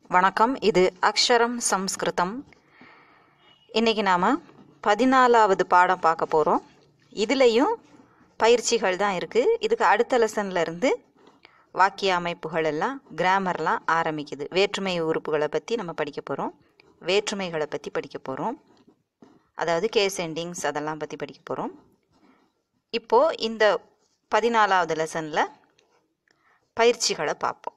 வணக்கம் இது அக்ஷரம் சம்ஸ்கிருதம் இன்றைக்கி நாம் பதினாலாவது பாடம் பார்க்க போகிறோம் இதுலேயும் பயிற்சிகள் தான் இருக்குது இதுக்கு அடுத்த லெசன்ல இருந்து வாக்கிய அமைப்புகள் எல்லாம் கிராமர்லாம் ஆரம்பிக்குது வேற்றுமை உறுப்புகளை பற்றி நம்ம படிக்க போகிறோம் வேற்றுமைகளை பற்றி படிக்க போகிறோம் அதாவது கேஸ் எண்டிங்ஸ் அதெல்லாம் பற்றி படிக்க போகிறோம் இப்போது இந்த பதினாலாவது லெசனில் பயிற்சிகளை பார்ப்போம்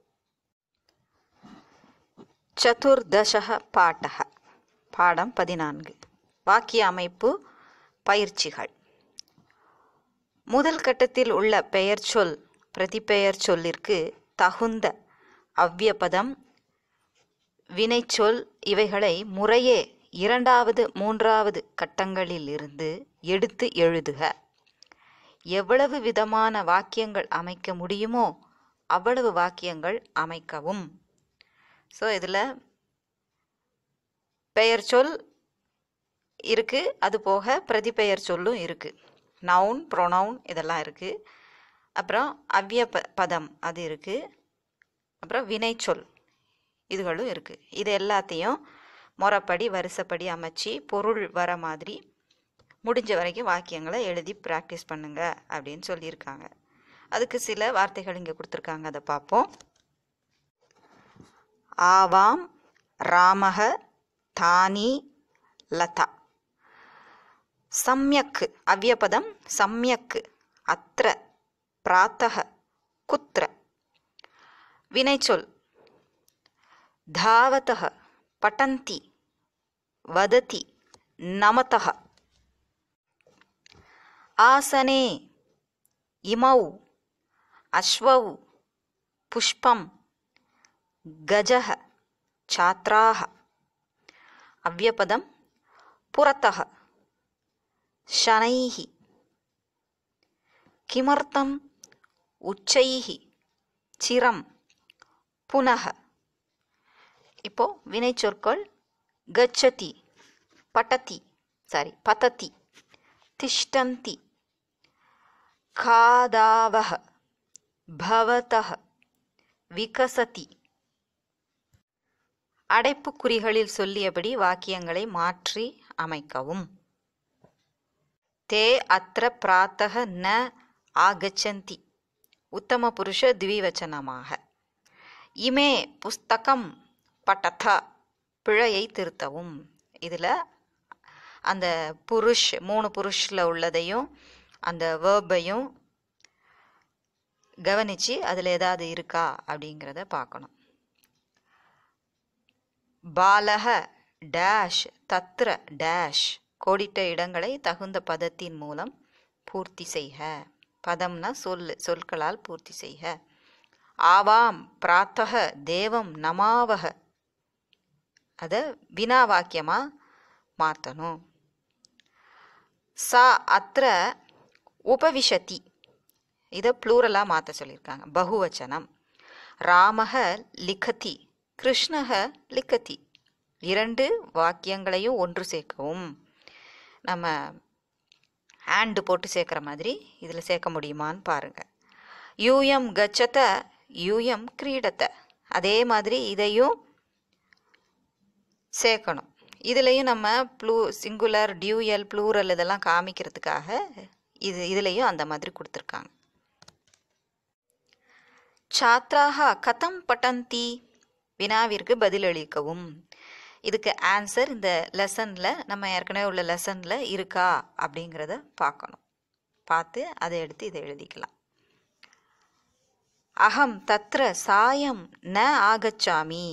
சதுர்தசக பாட்டக பாடம் பதினான்கு வாக்கிய அமைப்பு பயிற்சிகள் முதல் கட்டத்தில் உள்ள பெயர் சொல் பிரதிபெயர் சொல்லிற்கு தகுந்த அவ்வியபதம் வினைச்சொல் இவைகளை முறையே இரண்டாவது மூன்றாவது கட்டங்களில் இருந்து எடுத்து எழுதுக எவ்வளவு விதமான வாக்கியங்கள் அமைக்க முடியுமோ அவ்வளவு வாக்கியங்கள் அமைக்கவும் ஸோ இதில் பெயர் சொல் இருக்குது அது போக பிரதிபெயர் சொல்லும் இருக்குது நவுன் ப்ரொனவுன் இதெல்லாம் இருக்குது அப்புறம் அவ்விய ப பதம் அது இருக்குது அப்புறம் வினைச்சொல் இதுகளும் இருக்குது இது எல்லாத்தையும் முறைப்படி வரிசைப்படி அமைச்சு பொருள் வர மாதிரி முடிஞ்ச வரைக்கும் வாக்கியங்களை எழுதி ப்ராக்டிஸ் பண்ணுங்க அப்படின்னு சொல்லியிருக்காங்க அதுக்கு சில வார்த்தைகள் இங்கே கொடுத்துருக்காங்க அதை பார்ப்போம் ஆவாம் ராமக தானி லதா சம்யக் அவ்யபதம் சம்யக் அத்திர பிராத்தக குத்திர வினைச்சொல் தாவதः பட்டந்தி வததி நமதः ஆசனே இமௌ அஸ்வௌ புஷ்பம் गजः छात्राः अव्यपदं पुरतः शनैः किमर्थम् உச்சைः சிரம் புனக இப்போ வினைச்சொற்கள் கச்சதி பட்டதி சாரி பததி திஷ்டந்தி காதாவக பவதः விகசதி அடைப்புக்குறிகளில் சொல்லியபடி வாக்கியங்களை மாற்றி அமைக்கவும் தே அத்திர பிராத்தக ந ஆகச்சந்தி உத்தம புருஷ திவிவச்சனமாக இமே புஸ்தகம் பட்டத பிழையை திருத்தவும் இதில் அந்த புருஷ் மூணு புருஷில் உள்ளதையும் அந்த வேர்பையும் கவனித்து அதில் ஏதாவது இருக்கா அப்படிங்கிறத பார்க்கணும் பாலக டேஷ் தத்ர டேஷ் கோடிட்ட இடங்களை தகுந்த பதத்தின் மூலம் பூர்த்தி செய்க பதம்னா சொல் சொற்களால் பூர்த்தி செய்க ஆவாம் பிராத்தக தேவம் நமாவக அதை வினா வாக்கியமாக மாற்றணும் சா அத்திர உபவிஷதி இதை ப்ளூரலாக மாற்ற சொல்லியிருக்காங்க பகுவச்சனம் ராமக லிखति கிருஷ்ணக லிக்கதி இரண்டு வாக்கியங்களையும் ஒன்று சேர்க்கவும் நம்ம ஹேண்டு போட்டு சேர்க்குற மாதிரி இதில் சேர்க்க முடியுமான்னு பாருங்கள் யூஎம் கச்சத யூஎம் கிரீடத்த அதே மாதிரி இதையும் சேர்க்கணும் இதுலேயும் நம்ம ப்ளூ சிங்குலர் டியூயல் ப்ளூரல் இதெல்லாம் காமிக்கிறதுக்காக இது இதுலேயும் அந்த மாதிரி கொடுத்துருக்காங்க சாத்ராக கதம் பட்டந்தி வினாவிற்கு பதிலளிக்கவும் இதுக்கு ஆன்சர் இந்த லெசனில் நம்ம ஏற்கனவே உள்ள லெசனில் இருக்கா அப்படிங்கிறத பார்க்கணும் பார்த்து அதை எடுத்து இதை எழுதிக்கலாம் அகம் தத்ர சாயம் ந ஆகச்சாமி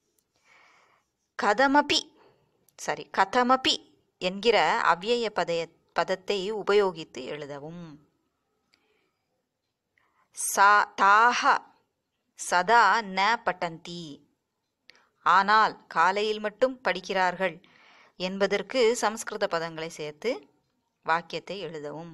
கதமபி சாரி கதமபி என்கிற அவ்யய பதய பதத்தை உபயோகித்து எழுதவும் சா தாக சதா ந பட்டந்தி ஆனால் காலையில் மட்டும் படிக்கிறார்கள் என்பதற்கு சமஸ்கிருத பதங்களை சேர்த்து வாக்கியத்தை எழுதவும்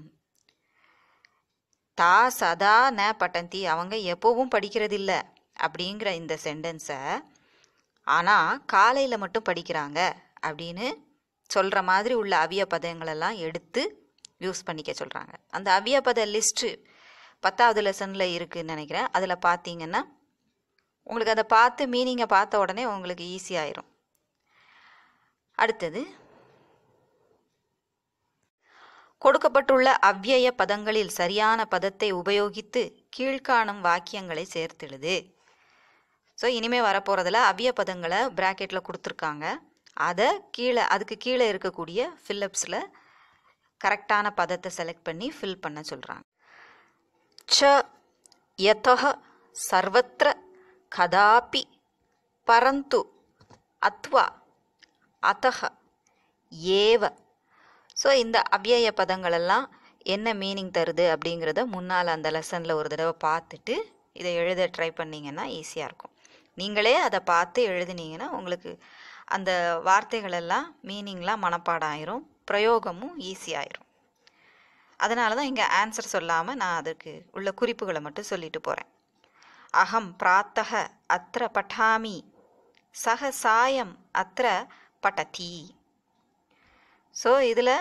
தா சதா ந பட்டந்தி அவங்க எப்போவும் படிக்கிறதில்ல அப்படிங்கிற இந்த சென்டென்ஸை ஆனால் காலையில் மட்டும் படிக்கிறாங்க அப்படின்னு சொல்கிற மாதிரி உள்ள அவிய பதங்களெல்லாம் எடுத்து யூஸ் பண்ணிக்க சொல்கிறாங்க அந்த அவிய பத லிஸ்ட்டு பத்தாவது லெசனில் இருக்குதுன்னு நினைக்கிறேன் அதில் பார்த்தீங்கன்னா உங்களுக்கு அதை பார்த்து மீனிங்கை பார்த்த உடனே உங்களுக்கு ஈஸியாயிரும் அடுத்தது கொடுக்கப்பட்டுள்ள அவ்யய பதங்களில் சரியான பதத்தை உபயோகித்து கீழ்காணும் வாக்கியங்களை சேர்த்தெழுது ஸோ இனிமேல் வரப்போகிறதுல அவ்விய பதங்களை ப்ராக்கெட்டில் கொடுத்துருக்காங்க அதை கீழே அதுக்கு கீழே இருக்கக்கூடிய ஃபில்லப்ஸில் கரெக்டான பதத்தை செலக்ட் பண்ணி ஃபில் பண்ண சொல்கிறாங்க ச யதः சர்வத்திர கதாபி பரந்து அத்வா அத்தக ஏவ ஸோ இந்த அவ்யய பதங்களெல்லாம் என்ன மீனிங் தருது அப்படிங்கிறத முன்னால் அந்த லெசனில் ஒரு தடவை பார்த்துட்டு இதை எழுத ட்ரை பண்ணிங்கன்னா ஈஸியாக இருக்கும் நீங்களே அதை பார்த்து எழுதுனீங்கன்னா உங்களுக்கு அந்த வார்த்தைகளெல்லாம் மீனிங்லாம் மனப்பாடம் ஆயிரும் பிரயோகமும் ஈஸியாயிரும் அதனால தான் இங்கே ஆன்சர் சொல்லாமல் நான் அதுக்கு உள்ள குறிப்புகளை மட்டும் சொல்லிட்டு போகிறேன் அகம் பிராத்தக அத்திர பட்டாமி சக சாயம் அத்திர பட்டதி ஸோ இதில்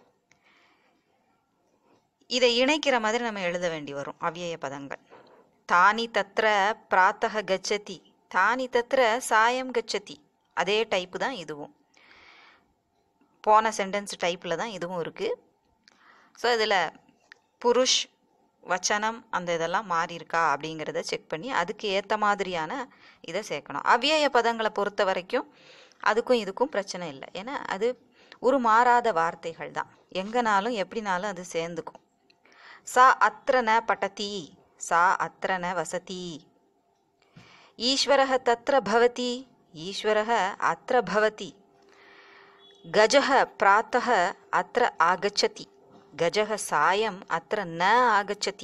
இதை இணைக்கிற மாதிரி நம்ம எழுத வேண்டி வரும் அவ்யய பதங்கள் தானி தத்திர பிராத்தக கச்சதி தானி தத்திர சாயம் கச்சதி அதே டைப்பு தான் இதுவும் போன சென்டென்ஸ் டைப்பில் தான் இதுவும் இருக்குது ஸோ இதில் புருஷ் வச்சனம் அந்த இதெல்லாம் மாறி இருக்கா அப்படிங்கிறத செக் பண்ணி அதுக்கு ஏற்ற மாதிரியான இதை சேர்க்கணும் அவ்யய பதங்களை பொறுத்த வரைக்கும் அதுக்கும் இதுக்கும் பிரச்சனை இல்லை ஏன்னா அது ஒரு மாறாத வார்த்தைகள் தான் எங்கனாலும் எப்படினாலும் அது சேர்ந்துக்கும் சா அத்திரன பட்டதி சா அத்திரன வசதி ஈஸ்வரः தத்திர பவதி ஈஸ்வரः அத்திர பவதி கஜः प्रातः अत्र आगच्छति गजः सायम् अत्र न आगच्छति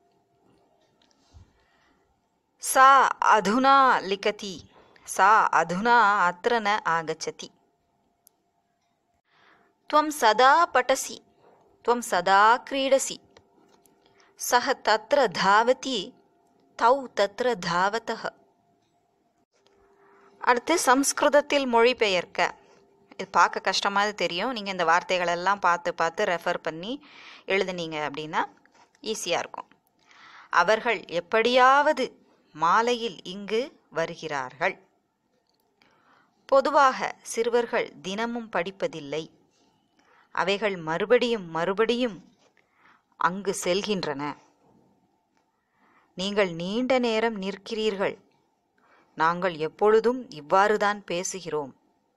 सा अधुना लिखति सा अधुना अत्र न आगच्छति त्वं सदा पठसि त्वं सदा क्रीडसि सः तत्र धावति तौ तत्र धावतः அடுத்து சம்ஸ்கிருதத்தில் மொழிபெயர்க்க இது பார்க்க கஷ்டமாக தெரியும் நீங்கள் இந்த வார்த்தைகளெல்லாம் பார்த்து பார்த்து ரெஃபர் பண்ணி எழுதுனீங்க அப்படின்னா ஈஸியாக இருக்கும் அவர்கள் எப்படியாவது மாலையில் இங்கு வருகிறார்கள் பொதுவாக சிறுவர்கள் தினமும் படிப்பதில்லை அவைகள் மறுபடியும் மறுபடியும் அங்கு செல்கின்றன நீங்கள் நீண்ட நேரம் நிற்கிறீர்கள் நாங்கள் எப்பொழுதும் இவ்வாறுதான் பேசுகிறோம்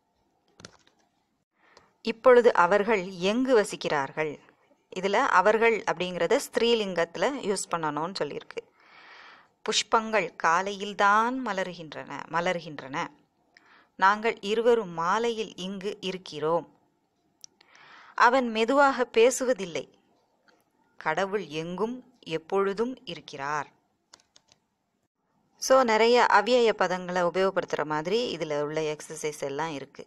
இப்பொழுது அவர்கள் எங்கு வசிக்கிறார்கள் இதில் அவர்கள் அப்படிங்கிறத ஸ்திரீலிங்கத்தில் யூஸ் பண்ணணும்னு சொல்லியிருக்கு புஷ்பங்கள் காலையில்தான் மலர்கின்றன மலர்கின்றன நாங்கள் இருவரும் மாலையில் இங்கு இருக்கிறோம் அவன் மெதுவாக பேசுவதில்லை கடவுள் எங்கும் எப்பொழுதும் இருக்கிறார் ஸோ நிறைய அவ்யய பதங்களை உபயோகப்படுத்துகிற மாதிரி இதில் உள்ள எக்ஸசைஸ் எல்லாம் இருக்குது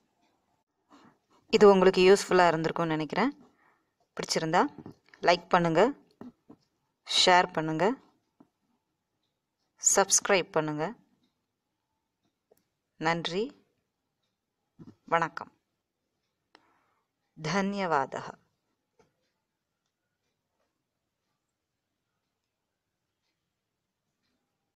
இது உங்களுக்கு யூஸ்ஃபுல்லாக இருந்திருக்கும்னு நினைக்கிறேன் பிடிச்சிருந்தா லைக் பண்ணுங்கள் ஷேர் பண்ணுங்கள் சப்ஸ்கிரைப் பண்ணுங்கள் நன்றி வணக்கம் தன்யவாதः